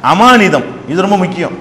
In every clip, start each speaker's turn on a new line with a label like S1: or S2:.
S1: அமானிதம் இது ரொம்ப முக்கியம்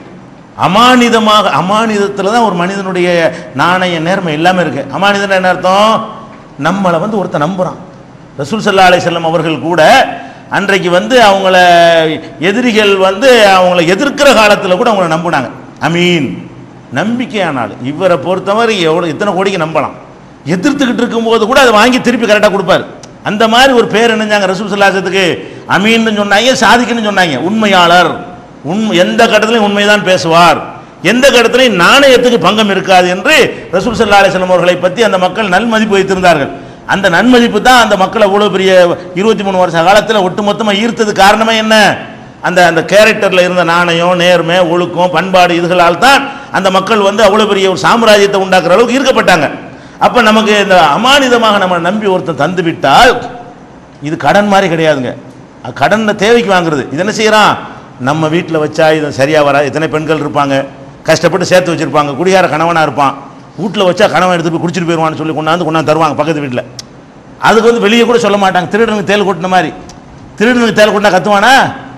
S1: அமானிதமாக அமானிதத்தில் தான் ஒரு மனிதனுடைய நாணய நேர்மை எல்லாமே இருக்கு அமானிதம் என்ன அர்த்தம் நம்மளை வந்து ஒருத்தன் நம்புறான் ரசூல் சல்லா அலைஹி அவர்கள் கூட அன்றைக்கு வந்து அவங்கள எதிரிகள் வந்து அவங்கள எதிர்க்கிற காலத்தில் கூட அவங்கள நம்பினாங்க அமீன் நம்பிக்கையானால் இவரை பொறுத்தவரை எவ்வளோ இத்தனை கோடிக்கு நம்பலாம் எதிர்த்துக்கிட்டு இருக்கும்போது கூட அதை வாங்கி திருப்பி கரெக்டாக கொடுப்பாரு அந்த மாதிரி ஒரு பேர் என்னஞ்சாங்க ரசூல் சல்லாசத்துக்கு அமீன்னு சொன்னாங்க சாதிக்குன்னு சொன்னாங்க உண்மையாளர் உண்மை எந்த கட்டத்திலையும் உண்மைதான் பேசுவார் எந்த கட்டத்திலையும் நாணயத்துக்கு பங்கம் இருக்காது என்று ரசூல் சல்லா அலிஸ்லாம் அவர்களை பற்றி அந்த மக்கள் நன்மதிப்பு வைத்திருந்தார்கள் அந்த நன்மதிப்பு தான் அந்த மக்களை அவ்வளோ பெரிய இருபத்தி மூணு வருஷ காலத்தில் ஒட்டுமொத்தமாக ஈர்த்தது காரணமே என்ன அந்த அந்த கேரக்டரில் இருந்த நாணயம் நேர்மை ஒழுக்கம் பண்பாடு இதுகளால் தான் அந்த மக்கள் வந்து அவ்வளோ பெரிய ஒரு சாம்ராஜ்யத்தை உண்டாக்குற அளவுக்கு ஈர்க்கப்பட்டாங்க அப்போ நமக்கு இந்த அமானிதமாக நம்ம நம்பி ஒருத்தன் தந்து விட்டால் இது கடன் மாதிரி கிடையாதுங்க அது கடனை தேவைக்கு வாங்குறது இது என்ன செய்யறான் நம்ம வீட்டில் வச்சா இது சரியாக வராது எத்தனை பெண்கள் இருப்பாங்க கஷ்டப்பட்டு சேர்த்து வச்சிருப்பாங்க குடியார கணவனாக இருப்பான் வீட்டில் வச்சா கணவன் எடுத்து போய் குடிச்சிட்டு போயிடுவான்னு சொல்லி கொண்டாந்து கொண்டாந்து தருவாங்க பக்கத்து வீட்டில் அதுக்கு வந்து வெளியே கூட சொல்ல மாட்டாங்க திருடனுக்கு தேல் கொட்டின மாதிரி திருடனுக்கு தேல் கொட்டினா கத்துவானா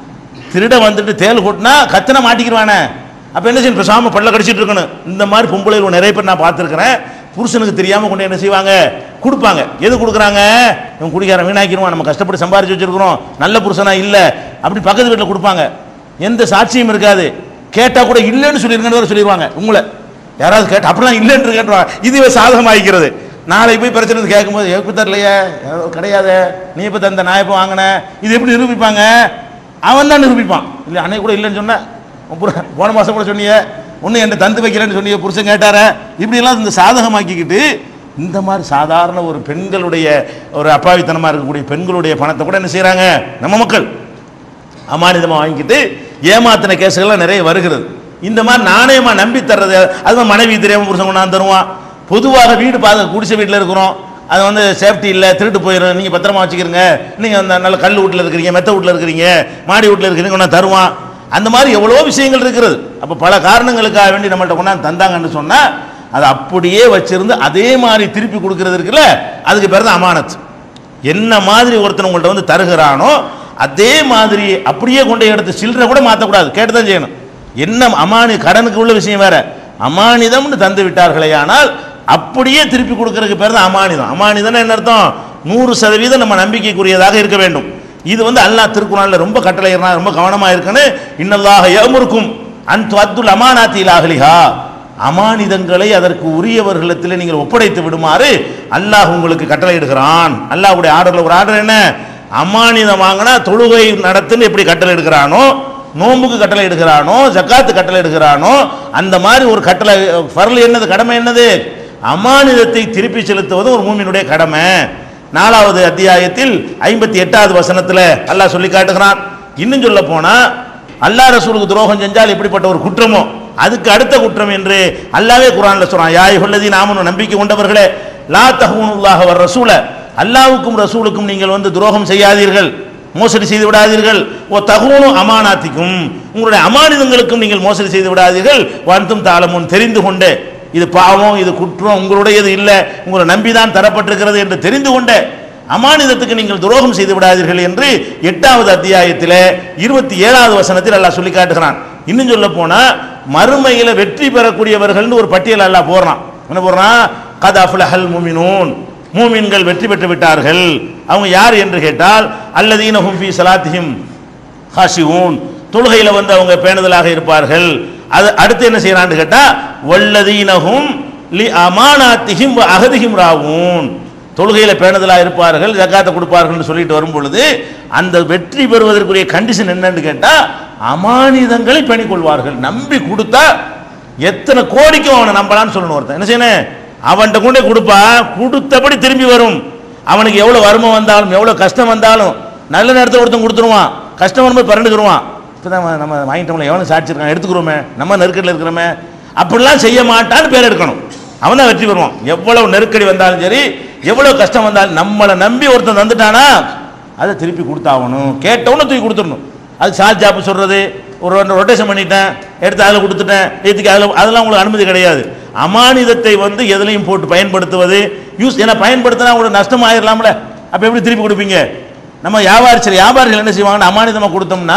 S1: திருட வந்துட்டு தேல் கொட்டினா கத்துனா மாட்டிக்கிறானே அப்போ என்ன செய்யணும் பேசாமல் பல்ல கடிச்சிட்டு இருக்கணும் இந்த மாதிரி பொம்பளைகள் நிறைய பேர் நான் பார்த்துருக்கிறேன் புருஷனுக்கு தெரியாமல் கொண்டு என்ன செய்வாங்க கொடுப்பாங்க எது கொடுக்குறாங்க இவன் குடிக்காரன் வீணாக்கிடுவான் நம்ம கஷ்டப்பட்டு சம்பாரிச்சு வச்சிருக்கிறோம் நல்ல புருஷனா இல்லை அப்படி பக்கத்து வீட்டில் கொடுப்பாங்க எந்த சாட்சியும் இருக்காது கேட்டால் கூட இல்லைன்னு சொல்லியிருக்கேன்னு வேற சொல்லிடுவாங்க உங்களை யாராவது கேட்ட அப்படிலாம் இல்லைன்னு கேட்டுருவாங்க இதுவே சாதகமாகிக்கிறது நாளை போய் பிரச்சனை கேட்கும்போது எப்போ தரலையே ஏதோ கிடையாது நீ எப்போ தந்த நான் எப்போ வாங்கின இது எப்படி நிரூபிப்பாங்க அவன் தான் நிரூபிப்பான் இல்லை அன்னைக்கு கூட இல்லைன்னு சொன்னேன் உன் புரு- போன மாதம் கூட சொன்னியே ஒன்று என்ன தந்து வைக்கிறேன்னு சொன்னியே புருஷன் கேட்டார இப்படியெல்லாம் இந்த சாதகமாக்கிக்கிட்டு இந்த மாதிரி சாதாரண ஒரு பெண்களுடைய ஒரு அப்பாவித்தனமாக இருக்கக்கூடிய பெண்களுடைய பணத்தை கூட என்ன செய்கிறாங்க நம்ம மக்கள் அமானிதமாக வாங்கிக்கிட்டு ஏமாத்தின கேஸுகள்லாம் நிறைய வருகிறது இந்த மாதிரி நாணயமாக நம்பி தர்றது அது மனைவி தெரியாமல் புருஷன் கொண்டாந்து தருவான் பொதுவாக வீடு பார்க்க குடிசை வீட்டில் இருக்கிறோம் அது வந்து சேஃப்டி இல்லை திருட்டு போயிடும் நீங்கள் பத்திரமா வச்சுக்கிறீங்க நீங்கள் அந்த நல்ல கல் வீட்டில் இருக்கிறீங்க மெத்த வீட்டில் இருக்கிறீங்க மாடி வீட்டில் இருக்கிறீங்க கொண்டாந்து தருவான் அந்த மாதிரி எவ்வளோ விஷயங்கள் இருக்கிறது அப்போ பல காரணங்களுக்காக வேண்டி நம்மள்ட்ட கொண்டாந்து தந்தாங்கன்னு சொன்னால் அதை அப்படியே வச்சிருந்து அதே மாதிரி திருப்பி கொடுக்கறது இருக்குல்ல அதுக்கு பேர் தான் அமானத் என்ன மாதிரி ஒருத்தன் உங்கள்ட்ட வந்து தருகிறானோ அதே மாதிரி அப்படியே கொண்டு போய் எடுத்து சில்லறை கூட மாற்றக்கூடாது கேட்டு தான் செய்யணும் என்ன அமானி கடனுக்கு உள்ள விஷயம் வேற அமானிதம்னு தந்து விட்டார்களே ஆனால் அப்படியே திருப்பி கொடுக்கறதுக்கு பேர் தான் அமானிதம் அமானிதம் என்ன அர்த்தம் நூறு சதவீதம் நம்ம நம்பிக்கைக்குரியதாக இருக்க வேண்டும் இது வந்து அல்லாஹ் திருக்குறளில் ரொம்ப கட்டளையிறா ரொம்ப கவனமா இருக்குன்னு இன்னல்லாக ஏமுருக்கும் அன் அத்துல் அமானாத்தி அகலிஹா அமானிதங்களை அதற்கு உரியவர்களிடத்தில் நீங்கள் ஒப்படைத்து விடுமாறு அல்லாஹ் உங்களுக்கு கட்டளையிடுகிறான் அல்லாஹ்வுடைய ஆர்டர்ல ஒரு ஆர்டர் என்ன அமானிதம் வாங்கினா தொழுகை நடத்துன்னு எப்படி கட்டளை எடுக்கிறானோ நோன்புக்கு கட்டளை எடுக்கிறானோ ஜக்காத்து கட்டளை எடுக்கிறானோ அந்த மாதிரி ஒரு கட்டளை ஃபர்ல் என்னது கடமை என்னது அமானிதத்தை திருப்பி செலுத்துவது ஒரு மூமினுடைய கடமை நாலாவது அத்தியாயத்தில் ஐம்பத்தி எட்டாவது வசனத்தில் அல்லாஹ் சொல்லி காட்டுகிறான் இன்னும் சொல்ல போனா அல்லாஹ் ரசூலுக்கு துரோகம் செஞ்சால் எப்படிப்பட்ட ஒரு குற்றமோ அதுக்கு அடுத்த குற்றம் என்று அல்லாவே குரான்ல சொல்றான் யாய் உள்ளதி நாமனும் நம்பிக்கை கொண்டவர்களே லா தஹூனுல்லாஹ வர் ரசூல அல்லாவுக்கும் ரசூலுக்கும் நீங்கள் வந்து துரோகம் செய்யாதீர்கள் மோசடி செய்து விடாதீர்கள் ஓ தகுனு அமானாத்திக்கும் உங்களுடைய அமானிதங்களுக்கும் நீங்கள் மோசடி செய்து விடாதீர்கள் வந்தும் தாளமும் தெரிந்து கொண்டு இது பாவம் இது குற்றம் உங்களுடையது இல்லை உங்களை நம்பிதான் தரப்பட்டிருக்கிறது என்று தெரிந்து கொண்டே அமானிதத்துக்கு நீங்கள் துரோகம் செய்து விடாதீர்கள் என்று எட்டாவது அத்தியாயத்தில் இருபத்தி ஏழாவது வசனத்தில் அல்லாஹ் சொல்லி காட்டுகிறான் இன்னும் சொல்ல போனா மறுமையில வெற்றி பெறக்கூடியவர்கள்னு ஒரு பட்டியல் அல்லாஹ் போடுறான் என்ன போடுறான் கத் அஃப்லஹல் முமினூன் மூமின்கள் வெற்றி பெற்று விட்டார்கள் அவங்க யார் என்று கேட்டால் அல்லதீன ஹும் ஃபீ சலாத்திஹிம் ஹாஷிஊன் தொழுகையில வந்து அவங்க பேணுதலாக இருப்பார்கள் அது அடுத்து என்ன செய்யறான்னு கேட்டா வல்லதீனஹும் லி அமானாத்திஹிம் வ அகதிஹிம் ராவூன் தொழுகையில பேணுதலா இருப்பார்கள் ஜக்காத்தை கொடுப்பார்கள்னு சொல்லிட்டு வரும் பொழுது அந்த வெற்றி பெறுவதற்குரிய கண்டிஷன் என்னன்னு கேட்டா அமானிதங்களை பேணிக் கொள்வார்கள் நம்பி கொடுத்தா எத்தனை கோடிக்கும் அவனை நம்பலான்னு சொல்லணும் ஒருத்தன் என்ன செய்யணும் அவன்கிட்ட கொண்டே கொடுப்பா கொடுத்தபடி திரும்பி வரும் அவனுக்கு எவ்வளோ வறுமை வந்தாலும் எவ்வளோ கஷ்டம் வந்தாலும் நல்ல நேரத்தில் ஒருத்தன் கொடுத்துருவான் கஷ்டம் வரும்போது பரண்டுக்குருவான் இப்போ தான் நம்ம வாங்கிட்டோம்ல எவனும் சாட்சிருக்கான் எடுத்துக்கிறோமே நம்ம நெருக்கடியில் இருக்கிறோமே அப்படிலாம் செய்ய மாட்டான்னு பேர் எடுக்கணும் அவன் தான் வெற்றி பெறுவான் எவ்வளவு நெருக்கடி வந்தாலும் சரி எவ்வளவு கஷ்டம் வந்தாலும் நம்மளை நம்பி ஒருத்தன் தந்துட்டானா அதை திருப்பி கொடுத்தாகணும் கேட்டவன தூக்கி கொடுத்துடணும் அது சார்ஜ் ஜாப் சொல்றது ஒரு ரொட்டேஷன் பண்ணிட்டேன் எடுத்து அதில் கொடுத்துட்டேன் இதுக்கு அதில் அதெல்லாம் உங்களுக்கு அனுமதி கிடையாது அமானிதத்தை வந்து எதுலையும் போட்டு பயன்படுத்துவது யூஸ் ஏன்னா பயன்படுத்தினா உங்களுக்கு நஷ்டம் ஆயிடலாம்ல அப்போ எப்படி திருப்பி கொடுப்பீங்க நம்ம வியாபாரி சரி வியாபாரிகள் என்ன செய்வாங்கன்னா அமானிதமாக கொடுத்தோம்னா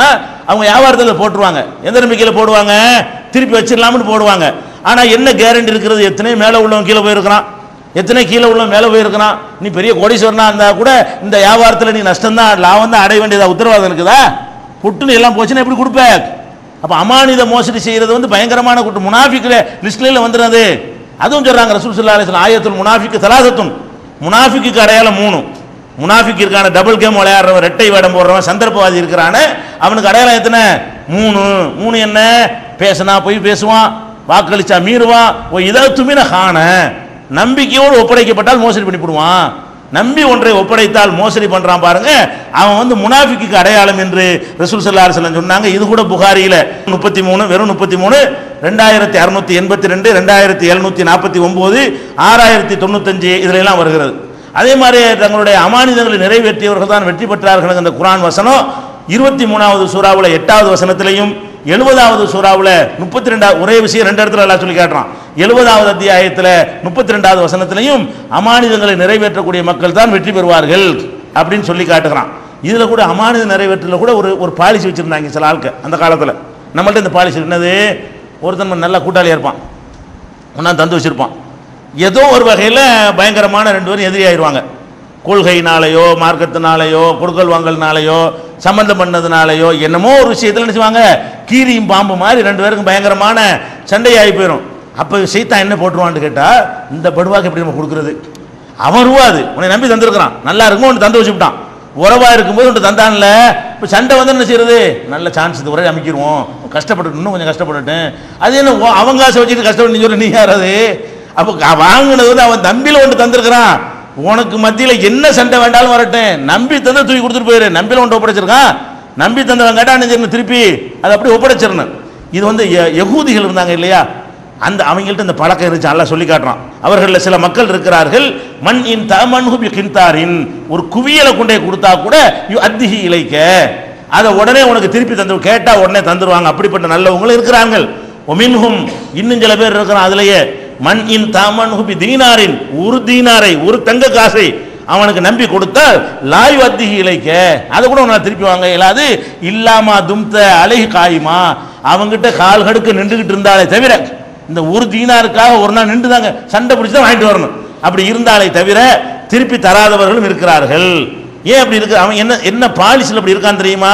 S1: அவங்க வியாபாரத்தில் போட்டுருவாங்க எந்த நம்பிக்கையில் போடுவாங்க திருப்பி வச்சிடலாம்னு போடுவாங்க ஆனால் என்ன கேரண்டி இருக்கிறது எத்தனை மேலே உள்ளவன் கீழே போயிருக்கிறான் எத்தனை கீழே உள்ள மேலே போயிருக்கிறான் நீ பெரிய கோடீஸ்வரனா இருந்தா கூட இந்த வியாபாரத்தில் நீ நஷ்டம் தான் லாபம் தான் அடைய வேண்டியதா உத்தரவாதம் இருக்குதா புட்டுன்னு எல்லாம் போச்சுன்னா எப்படி கொடுப்ப அப்போ அமானித மோசடி செய்யறது வந்து பயங்கரமான குற்றம் முனாஃபிக்கில் லிஸ்ட்ல வந்துடுறது அதுவும் சொல்றாங்க ரசூல் ஸல்லல்லாஹு அலைஹி வஸல்லம் ஆயத்துல் முனாஃபிக்கு தலாசத்துன் முனாஃபிக்கு அடையாளம் மூணு முனாஃபிக் இருக்கான டபுள் கேம் விளையாடுறவன் ரெட்டை வேடம் போடுறவன் சந்தர்ப்பவாதி இருக்கிறான அவனுக்கு அடையாளம் எத்தனை மூணு மூணு என்ன பேசினா போய் பேசுவான் வாக்களிச்சா மீறுவான் ஓ இதை துமின காண நம்பிக்கையோடு ஒப்படைக்கப்பட்டால் மோசடி பண்ணிவிடுவான் நம்பி ஒன்றை ஒப்படைத்தால் மோசடி பண்றான் பாருங்க அவன் வந்து முனாஃபிக்கு அடையாளம் என்று ரசூல் ஸல்லல்லாஹு அலைஹி வஸல்லம் சொன்னாங்க இது கூட புகாரியில முப்பத்தி மூணு வெறும் முப்பத்தி மூணு ரெண்டாயிரத்தி அறுநூத்தி எண்பத்தி ரெண்டு ரெண்டாயிரத்தி எழுநூத்தி நாற்பத்தி ஒன்பது ஆறாயிரத்தி தொண்ணூத்தஞ்சு இதுல எல்லாம் வருகிறது அதே மாதிரி தங்களுடைய அமானிதங்களை நிறைவேற்றியவர்கள் தான் வெற்றி பெற்றார்கள் அந்த குரான் வசனம் இருபத்தி மூணாவது சூறாவுல எட்டாவது வசனத்திலையும் எழுபதாவது சூறாவுல முப்பத்தி ரெண்டாவது ஒரே விஷயம் ரெண்டு இடத்துல எல்லாம் சொல்லி காட்டுறான் எழுபதாவது அத்தியாயத்தில் முப்பத்தி ரெண்டாவது வசனத்திலையும் அமானிதங்களை நிறைவேற்றக்கூடிய மக்கள் தான் வெற்றி பெறுவார்கள் அப்படின்னு சொல்லி காட்டுகிறான் இதுல கூட அமானித நிறைவேற்றல கூட ஒரு ஒரு பாலிசி வச்சிருந்தாங்க சில ஆட்கள் அந்த காலத்துல நம்மள்ட்ட இந்த பாலிசி என்னது ஒருத்தன் நல்ல கூட்டாளியா இருப்பான் ஒன்றா தந்து வச்சிருப்பான் ஏதோ ஒரு வகையில் பயங்கரமான ரெண்டு பேரும் எதிரியாயிருவாங்க கொள்கைனாலேயோ மார்க்கத்தினாலேயோ கொடுக்கல் வாங்கல்னாலேயோ சம்மந்தம் பண்ணதுனாலேயோ என்னமோ ஒரு விஷயத்தில் என்ன செய்வாங்க கீரியும் பாம்பு மாதிரி ரெண்டு பேருக்கும் பயங்கரமான சண்டையாகி போயிடும் அப்போ சைத்தான் என்ன போட்டுருவான்னு கேட்டால் இந்த படுவாக்கு எப்படி நம்ம கொடுக்குறது அவன் ரூபாது உன்னை நம்பி தந்திருக்கிறான் நல்லா இருக்கும் ஒன்று தந்து வச்சுவிட்டான் உறவா இருக்கும்போது ஒன்று தந்தான்ல இப்போ சண்டை வந்து என்ன செய்யறது நல்ல சான்ஸ் இது உரை அமைக்கிருவோம் கஷ்டப்பட்டு இன்னும் கொஞ்சம் கஷ்டப்பட்டுட்டேன் அது என்ன உன் அவன் காசை வச்சுட்டு கஷ்டப்பட்டு நீ சொல்ல நீ யாராது அப்போ க- வாங்கினது வந்து அவன் தம்பியில் ஒன்று தந்திருக்கிறான் உனக்கு மத்தியில் என்ன சண்டை வேண்டாலும் வரட்டும் நம்பி தந்த தூக்கி கொடுத்துட்டு போயிரு நம்பியில் ஒன்று ஒப்படைச்சிருக்கான் நம்பி தந்தவன் கேட்டா என்ன செய்யணும் திருப்பி அதை அப்படி ஒப்படைச்சிடணும் இது வந்து ய- யகூதிகள் இருந்தாங்க இல்லையா அந்த அவங்கள்ட்ட இந்த பழக்கம் இருந்துச்சு அல்லாஹ் சொல்லி காட்டுறான் அவர்களில் சில மக்கள் இருக்கிறார்கள் மண் இன் தமன்ஹு பி கிந்தாரின் ஒரு குவியலை கொண்டே கொடுத்தா கூட யு அத்திஹி இலைக்க அதை உடனே உனக்கு திருப்பி தந்து கேட்டா உடனே தந்துருவாங்க அப்படிப்பட்ட நல்லவங்களும் இருக்கிறார்கள் ஒமின்ஹும் இன்னும் சில பேர் இருக்கிறான் அதுலயே மண் இன் தாமன்ஹு பி தீனாரின் ஒரு தீனாரை ஒரு தங்க காசை அவனுக்கு நம்பி கொடுத்தால் லாய் வத்திகி இலைக்க அதை கூட உன்னை திருப்பி வாங்க இயலாது இல்லாமா தும்த அழகி காயுமா அவங்கிட்ட கால் கடுக்க நின்றுகிட்டு இருந்தாலே தவிர இந்த ஒரு தீனாருக்காக ஒரு நாள் நின்று தாங்க சண்டை பிடிச்சி தான் வாங்கிட்டு வரணும் அப்படி இருந்தாலே தவிர திருப்பி தராதவர்களும் இருக்கிறார்கள் ஏன் அப்படி இருக்கு அவன் என்ன என்ன பாலிசில் அப்படி இருக்கான் தெரியுமா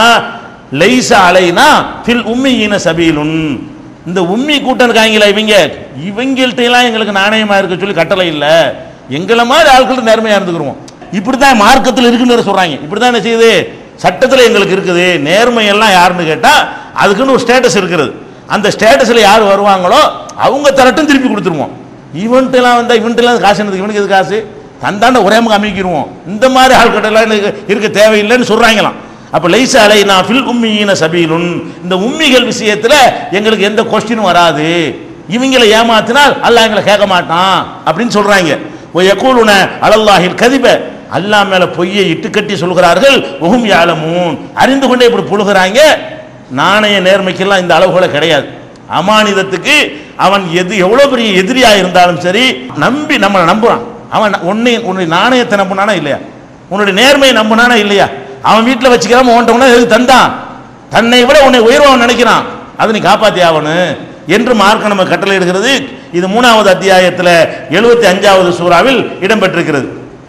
S1: லைசா அலைனா ஃபில் உம்மியின சபீலுன் இந்த உம்மி கூட்டம் இருக்காங்களா இவங்க இவங்கள்ட்ட எல்லாம் எங்களுக்கு நாணயமா இருக்க சொல்லி கட்டளை இல்ல எங்களை மாதிரி ஆட்கள் நேர்மையா இருந்துக்கிறோம் இப்படிதான் மார்க்கத்தில் இருக்குன்னு சொல்றாங்க இப்படிதான் என்ன செய்யுது சட்டத்தில் எங்களுக்கு இருக்குது நேர்மை எல்லாம் யாருன்னு கேட்டா அதுக்குன்னு ஒரு ஸ்டேட்டஸ் இருக்கிறது அந்த ஸ்டேட்டஸ்ல யார் வருவாங்களோ அவங்க தரட்டும் திருப்பி கொடுத்துருவோம் இவன்ட்டு எல்லாம் வந்தா இவன்ட்டு எல்லாம் காசு என்னது இவனுக்கு எது காசு தந்தாண்ட ஒரே முகம் அமைக்கிடுவோம் இந்த மாதிரி ஆள்கிட்டலாம் எனக்கு இருக்க தேவையில்லைன்னு சொல்றாங்களாம் அப்ப லைசா அலைனா ஃபில் உம்மியின சபீலுன் இந்த உம்மிகள் விஷயத்துல எங்களுக்கு எந்த கொஸ்டினும் வராது இவங்களை ஏமாத்தினால் அல்லாஹ் எங்களை கேட்க மாட்டான் அப்படின்னு சொல்றாங்க ஒ யகூலுன அலல்லாஹில் கதிப அல்லாஹ் மேல பொய்யை இட்டு கட்டி சொல்கிறார்கள் உஹும் யாலமூன் அறிந்து கொண்டே இப்படி புழுகிறாங்க நாணய நேர்மைக்கெல்லாம் இந்த அளவுகளை கிடையாது அமானிதத்துக்கு அவன் எது எவ்வளவு பெரிய எதிரியா இருந்தாலும் சரி நம்பி நம்மளை நம்புறான் அவன் உன்னை உன்னுடைய நாணயத்தை நம்புனானா இல்லையா உன்னுடைய நேர்மையை நம்புனானா இல்லையா அவன் வீட்டில் வச்சுக்கிறாம உன்ட்ட எது தந்தான் தன்னை விட உன்னை உயர்வன் நினைக்கிறான் அதை நீ காப்பாத்தி ஆகணும் என்று மார்க்க நம்ம கட்டளை எடுக்கிறது இது மூணாவது அத்தியாயத்தில் எழுபத்தி அஞ்சாவது சூறாவில் இடம்பெற்றிருக்கிறது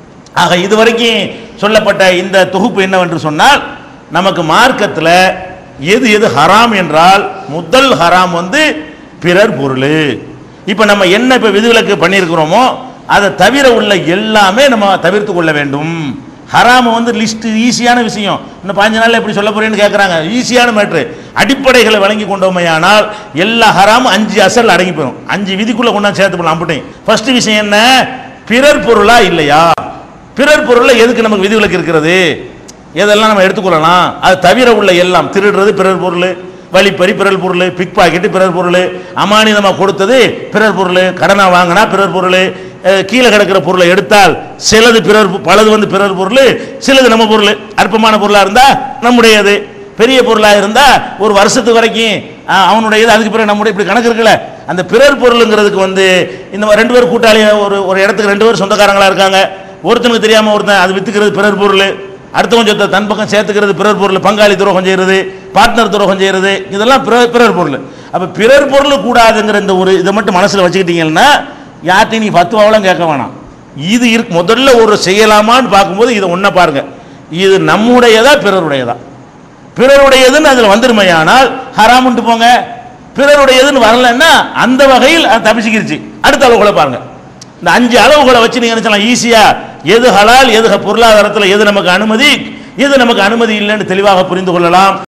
S1: ஆக இதுவரைக்கும் சொல்லப்பட்ட இந்த தொகுப்பு என்னவென்று சொன்னால் நமக்கு மார்க்கத்தில் எது எது ஹராம் என்றால் முதல் ஹராம் வந்து பிறர் பொருள் இப்போ நம்ம என்ன இப்போ விதிவிலக்கு பண்ணியிருக்கிறோமோ அதை தவிர உள்ள எல்லாமே நம்ம தவிர்த்து கொள்ள வேண்டும் ஹராம வந்து லிஸ்ட் ஈஸியான விஷயம் இன்னும் பாஞ்சு நாள்ல எப்படி சொல்ல போறேன்னு கேட்குறாங்க ஈஸியான மேட்ரு அடிப்படைகளை வழங்கி கொண்டோமையானால் எல்லா ஹராமும் அஞ்சு அசல் அடங்கி போயிடும் அஞ்சு விதிக்குள்ள கொண்டாந்து சேர்த்து போடலாம் அம்புட்டையும் ஃபர்ஸ்ட் விஷயம் என்ன பிறர் பொருளா இல்லையா பிறர் பொருள்ல எதுக்கு நமக்கு விதிவிலக்கு இருக்கிறது எதெல்லாம் நம்ம எடுத்துக்கொள்ளலாம் அது தவிர உள்ள எல்லாம் திருடுறது பிறர் பொருள் வழிப்பறி பிறர் பொருள் பிக் பாக்கெட்டு பிறர் பொருள் அமானிதமாக கொடுத்தது பிறர் பொருள் கடனை வாங்கினா பிறர் பொருள் அஹ், கீழே கிடக்கிற பொருளை எடுத்தால் சிலது பிறர் பொ- பலது வந்து பிறர் பொருள் சிலது நம்ம பொருள் அற்பமான பொருளாக இருந்தா நம்முடையது பெரிய பொருளாக இருந்தா ஒரு வருஷத்துக்கு வரைக்கும் அஹ், அவனுடையது அதுக்கு பிறகு நம்முடைய இப்படி கணக்கு இருக்குல்ல அந்த பிறர் பொருளுங்கிறதுக்கு வந்து இந்த மாதிரி ரெண்டு பேர் கூட்டாளி ஒரு ஒரு இடத்துக்கு ரெண்டு பேர் சொந்தக்காரங்களா இருக்காங்க ஒருத்தனுக்கு தெரியாம ஒருத்தன் அது வித்துக்கிறது பிறர் பொருள் அடுத்தவன் சொத்தை தன் பக்கம் சேர்த்துக்கிறது பிறர் பொருள் பங்காளி துரோகம் செய்கிறது பார்ட்னர் துரோகம் செய்கிறது இதெல்லாம் பிறர் பிறர் பொருள் அப்போ பிறர் பொருள் கூடாதுங்கிற இந்த ஒரு இதை மட்டும் மனசில் வச்சுக்கிட்டீங்கன்னா யார்ட்டையும் நீ பத்துவாவெல்லாம் கேட்க வேணாம் இது இருக்கு முதல்ல ஒரு செய்யலாமான்னு பார்க்கும்போது இதை ஒன்றை பாருங்க இது நம்முடையதா பிறருடையதா பிறருடையதுன்னு அதில் வந்துருமையானால் ஹராமுன்ட்டு போங்க பிறருடையதுன்னு வரலன்னா அந்த வகையில் அது தப்பிச்சுக்கிருச்சு அடுத்த அளவுகளை பாருங்க இந்த அஞ்சு அளவுகளை வச்சு நீங்க நினைச்சலாம் ஈஸியா எது ஹலால் எது பொருளாதாரத்தில் எது நமக்கு அனுமதி எது நமக்கு அனுமதி இல்லைன்னு தெளிவாக புரிந்து கொள்ளலாம்